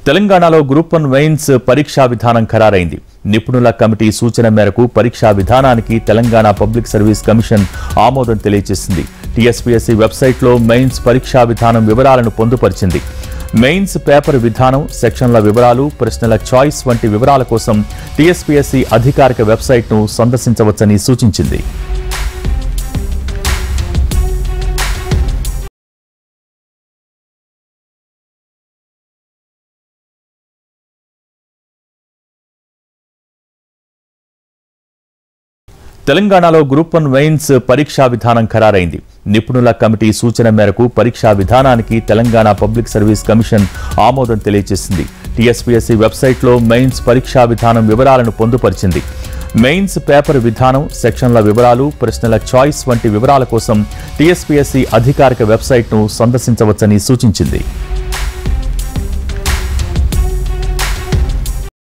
తెలంగాణలో group one mains పరీక్షా విధానం ఖరారైంది నిపుణుల కమిటీ సూచన మేరకు పరీక్షా విధానానికి తెలంగాణ పబ్లిక్ సర్వీస్ కమిషన్ ఆమోదం తెలియజేసింది టీఎస్పీఎస్సీ వెబ్సైట్లో మెయిన్స్ పరీక్షా విధానం వివరాలను పొందుపరిచింది మెయిన్స్ పేపర్ విధానం సెక్షన్ల వివరాలు ప్రశ్నల చాయిస్ వంటి వివరాల కోసం టీఎస్పీఎస్సీ అధికారిక వెబ్సైట్ను సందర్శించవచ్చని సూచించింది తెలంగాణలో గ్రూప్ వన్ మెయిన్స్ పరీక్షా విధానం ఖరారైంది నిపుణుల కమిటీ సూచన మేరకు పరీక్షా విధానానికి తెలంగాణ పబ్లిక్ సర్వీస్ కమిషన్ ఆమోదం తెలియజేసింది టీఎస్పీఎస్సీ వెబ్సైట్లో మెయిన్స్ పరీక్షా విధానం వివరాలను పొందుపరిచింది మెయిన్స్ పేపర్ విధానం సెక్షన్ల వివరాలు ప్రశ్నల చాయిస్ వంటి వివరాల కోసం టీఎస్పీఎస్సీ అధికారిక వెబ్సైట్ను సందర్శించవచ్చని సూచించింది